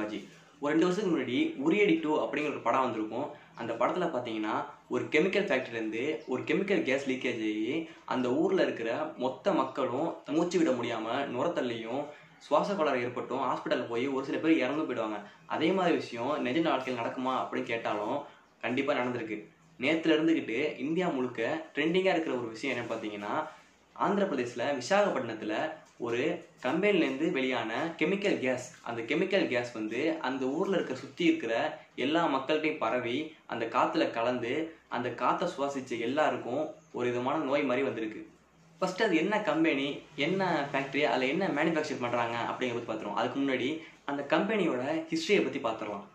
சிவாஜி ஒரு ரெண்டு வருஷத்துக்கு முன்னாடி உரியடி டூ அப்படிங்கிற ஒரு படம் வந்திருக்கும் அந்த படத்தில் பார்த்தீங்கன்னா ஒரு கெமிக்கல் ஃபேக்ட்ரிலேருந்து ஒரு கெமிக்கல் கேஸ் லீக்கேஜ் ஆகி அந்த ஊரில் இருக்கிற மொத்த மக்களும் மூச்சு விட முடியாமல் நுரத்தள்ளியும் சுவாச கோளாறு ஏற்பட்டும் ஹாஸ்பிட்டலில் போய் ஒரு சில பேர் இறந்து போயிடுவாங்க அதே மாதிரி விஷயம் நிஜ வாழ்க்கையில் நடக்குமா அப்படின்னு கேட்டாலும் கண்டிப்பாக நடந்திருக்கு நேத்துல இருந்துக்கிட்டு இந்தியா முழுக்க ட்ரெண்டிங்காக இருக்கிற ஒரு விஷயம் என்னன்னு பார்த்தீங்கன்னா ஆந்திர பிரதேசில் விசாகப்பட்டினத்தில் ஒரு கம்பெனிலேருந்து வெளியான கெமிக்கல் கேஸ் அந்த கெமிக்கல் கேஸ் வந்து அந்த ஊரில் இருக்க சுற்றி இருக்கிற எல்லா மக்கள்கிட்டையும் பரவி அந்த காற்றுல கலந்து அந்த காற்றை சுவாசிச்ச எல்லாருக்கும் ஒரு விதமான நோய் மாதிரி வந்திருக்கு ஃபர்ஸ்ட் அது என்ன கம்பெனி என்ன ஃபேக்ட்ரி அதில் என்ன மேனுஃபேக்சர் பண்ணுறாங்க அப்படிங்கிறத பற்றி பார்த்துருவோம் அதுக்கு முன்னாடி அந்த கம்பெனியோட ஹிஸ்ட்ரியை பற்றி பார்த்துடலாம்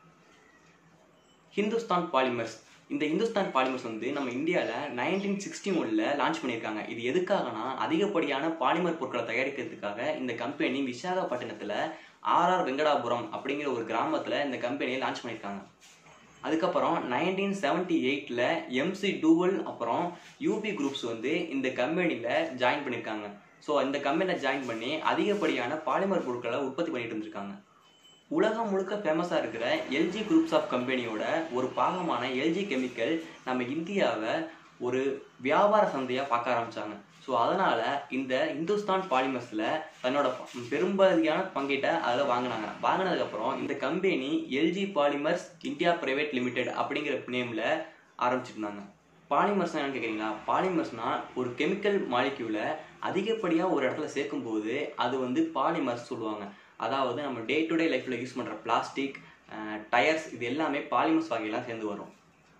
ஹிந்துஸ்தான் பாலிமர்ஸ் இந்த ஹிந்துஸ்தான் பாலிமர்ஸ் வந்து நம்ம இந்தியாவில் நைன்டீன் சிக்ஸ்டி ஒனில் லான்ச் பண்ணியிருக்காங்க இது எதுக்காகனா அதிகப்படியான பாலிமர் பொருட்களை தயாரிக்கிறதுக்காக இந்த கம்பெனி விசாகப்பட்டினத்தில் ஆர்ஆர் வெங்கடாபுரம் அப்படிங்கிற ஒரு கிராமத்தில் இந்த கம்பெனியை லான்ச் பண்ணியிருக்காங்க அதுக்கப்புறம் நைன்டீன் செவன்டி எயிட்டில் எம்சி டூவல் அப்புறம் யூபி குரூப்ஸ் வந்து இந்த கம்பெனியில் ஜாயின் பண்ணியிருக்காங்க ஸோ இந்த கம்பெனியில் ஜாயின் பண்ணி அதிகப்படியான பாலிமர் பொருட்களை உற்பத்தி பண்ணிட்டு இருந்திருக்காங்க உலகம் முழுக்க ஃபேமஸாக இருக்கிற எல்ஜி குரூப்ஸ் ஆஃப் கம்பெனியோட ஒரு பாகமான எல்ஜி கெமிக்கல் நம்ம இந்தியாவை ஒரு வியாபார சந்தையாக பார்க்க ஆரம்பிச்சாங்க ஸோ அதனால் இந்த இந்துஸ்தான் பாலிமர்ஸில் தன்னோட ப- பெரும்பகுதியான பங்கீட்டை அதில் வாங்கினாங்க வாங்கினதுக்கப்புறம் இந்த company LG polymers India private limited அப்படிங்கிற நேமில் ஆரம்பிச்சிருந்தாங்க பாலிமர்ஸ்னால் என்னன்னு கேட்குறீங்களா பாலிமர்ஸ்னால் ஒரு கெமிக்கல் மாலிக்யூலை அதிகப்படியாக ஒரு இடத்துல சேர்க்கும்போது அது வந்து பாலிமர்ஸ் சொல்லுவாங்க அதாவது நம்ம டே டு டே லைஃப்பில் யூஸ் பண்ணுற பிளாஸ்டிக் டயர்ஸ் இது எல்லாமே பாலிமர்ஸ் வகையெல்லாம் சேர்ந்து வரும்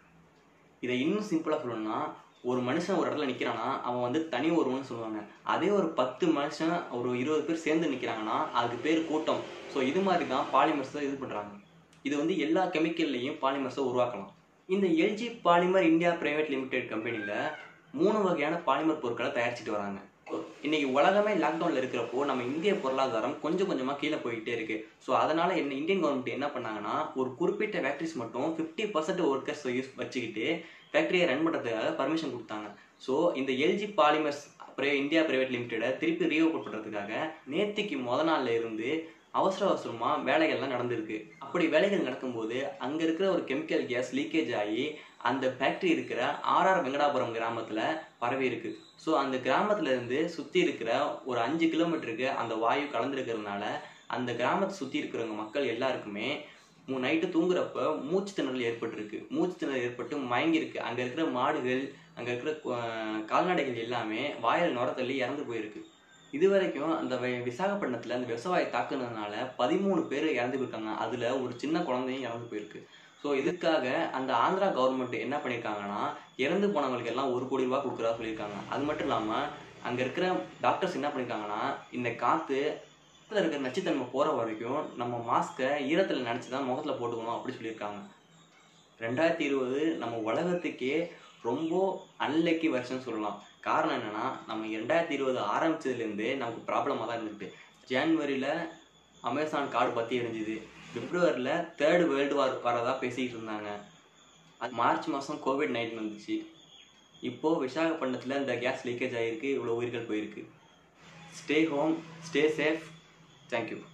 இதை இன்னும் சிம்பிளாக சொல்லணும்னா ஒரு மனுஷன் ஒரு இடத்துல நிற்கிறான்னா அவன் வந்து தனி ஒருவன் சொல்லுவாங்க அதே ஒரு பத்து மனுஷன் ஒரு இருபது பேர் சேர்ந்து நிற்கிறாங்கன்னா அதுக்கு பேர் கூட்டம் ஸோ இது மாதிரி தான் பாலிமர்ஸை இது பண்ணுறாங்க இது வந்து எல்லா கெமிக்கல்லையும் பாலிமர்ஸை உருவாக்கலாம் இந்த LG polymer India private limited கம்பெனியில் மூணு வகையான பாலிமர் பொருட்களை தயாரிச்சுட்டு வராங்க இன்னைக்கு உலகமே லாக்டவுனில் இருக்கிறப்போ நம்ம இந்திய பொருளாதாரம் கொஞ்சம் கொஞ்சமாக கீழே போயிட்டே இருக்கு ஸோ அதனால என்ன இந்தியன் கவர்மெண்ட் என்ன பண்ணாங்கன்னா ஒரு குறிப்பிட்ட ஃபேக்ட்ரிஸ் மட்டும் ஃபிஃப்டி பர்சன்ட் ஒர்க்கர்ஸ் யூஸ் வச்சுக்கிட்டு ஃபேக்ட்ரியை ரன் பண்ணுறதுக்காக பர்மிஷன் கொடுத்தாங்க ஸோ இந்த எல்ஜி பாலிமர்ஸ் அப்புறம் இந்தியா பிரைவேட் லிமிடெடை திருப்பி ரீஓப்பன் பண்ணுறதுக்காக நேத்திக்கு முத நாள்ல இருந்து அவசர அவசரமாக வேலைகள்லாம் நடந்திருக்கு அப்படி வேலைகள் நடக்கும்போது அங்கே இருக்கிற ஒரு கெமிக்கல் கேஸ் லீக்கேஜ் ஆகி அந்த ஃபேக்ட்ரி இருக்கிற ஆர்ஆர் வெங்கடாபுரம் கிராமத்தில் பரவி இருக்கு ஸோ அந்த கிராமத்துல இருந்து சுற்றி இருக்கிற ஒரு அஞ்சு கிலோமீட்டருக்கு அந்த வாயு கலந்துருக்கிறதுனால அந்த கிராமத்தை சுற்றி இருக்கிறவங்க மக்கள் எல்லாருக்குமே மூ நைட்டு தூங்குறப்ப மூச்சு திணறல் ஏற்பட்டிருக்கு மூச்சு திணறல் ஏற்பட்டு மயங்கியிருக்கு அங்கே இருக்கிற மாடுகள் அங்கே இருக்கிற கு- கால்நடைகள் எல்லாமே வாயில் நுர தள்ளி இறந்து போயிருக்கு இது வரைக்கும் அந்த வி- விசாகப்பட்டினத்தில் அந்த விவசாய தாக்குனதுனால பதிமூணு பேர் இறந்து போயிருக்காங்க அதில் ஒரு சின்ன குழந்தையும் இறந்து போயிருக்கு ஸோ இதுக்காக அந்த ஆந்திரா கவர்மெண்ட் என்ன பண்ணியிருக்காங்கன்னா இறந்து போனவங்களுக்கு எல்லாம் ஒரு கோடி ரூபாய் கொடுக்குறதா சொல்லியிருக்காங்க அது மட்டும் இல்லாமல் அங்கே இருக்கிற டாக்டர்ஸ் என்ன பண்ணியிருக்காங்கன்னா இந்த காற்று முகத்தில் இருக்கிற நச்சுத்தன்மை போகிற வரைக்கும் நம்ம மாஸ்க்கை ஈரத்தில் நினச்சி தான் முகத்தில் போட்டுக்கணும் அப்படி சொல்லியிருக்காங்க ரெண்டாயிரத்தி இருபது நம்ம உலகத்துக்கே ரொம்ப அன்லக்கி வருஷன் சொல்லலாம் காரணம் என்னன்னா நம்ம ரெண்டாயிரத்தி இருபது ஆரம்பிச்சதுலேருந்தே நமக்கு ப்ராப்ளமாக தான் இருந்துட்டு ஜான்வரியில் அமேசான் கார்டு பற்றி எரிஞ்சுது பிப்ரவரியில் தேர்ட் வேர்ல்டு வார் வரதா பேசிக்கிட்டு இருந்தாங்க அது மார்ச் மாதம் கோவிட் நைன்டீன் வந்துச்சு இப்போது விசாகப்பட்டினத்தில் இந்த கேஸ் லீக்கேஜ் ஆகிருக்கு இவ்வளோ உயிர்கள் போயிருக்கு stay home stay safe thank you